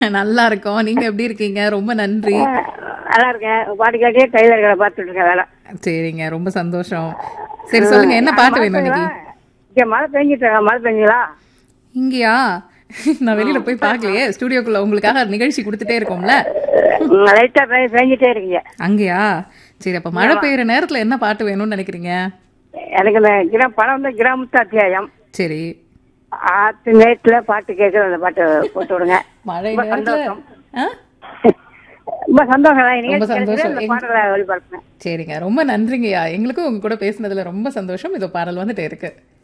நல்லா இருக்கோம் நீங்க எப்படி இருக்கீங்க ரொம்ப நன்றி அஹ், நல்லா இருக்கேன் பாட்டு கேட்டே டெய்லர்களை பார்த்துட்டு இருக்கேன் வேலை சரிங்க ரொம்ப சந்தோஷம் சரி சொல்லுங்க என்ன பாட்டு வேணும் இன்னைக்கு இங்க மழை பெஞ்சிட்டு இருக்கா மழை பெஞ்சுங்களா இங்கயா நான் வெளியில போய் பார்க்கலையே ஸ்டுடியோக்குள்ள உங்களுக்காக நிகழ்ச்சி கொடுத்துட்டே இருக்கோம்ல லைட்டா பெஞ்சிட்டே இருக்கீங்க அங்கயா சரி அப்ப மழை பெய்யுற நேரத்துல என்ன பாட்டு வேணும்னு நினைக்கிறீங்க எனக்கு இந்த கிரா படம் வந்து கிராமத்து அத்தியாயம் சரி ஆத்து நேரத்துல பாட்டு கேட்குற அந்த பாட்டு போட்டு விடுங்க மழை ரொம்ப நேரத்துல சந்தோஷம். ஆ? ரொம்ப சந்தோஷம் நான் ரொம்ப நிகழ்ச்சி சந்தோஷம். கிடைச்சதுல இந்த பாடலை ஒளிபரப்புனேன் சரிங்க ரொம்ப நன்றிங்கய்யா எங்களுக்கும் உங்க கூட பேசுனதுல ரொம்ப சந்தோஷம் இதோ பாடல் வந்துட்டே இருக்கு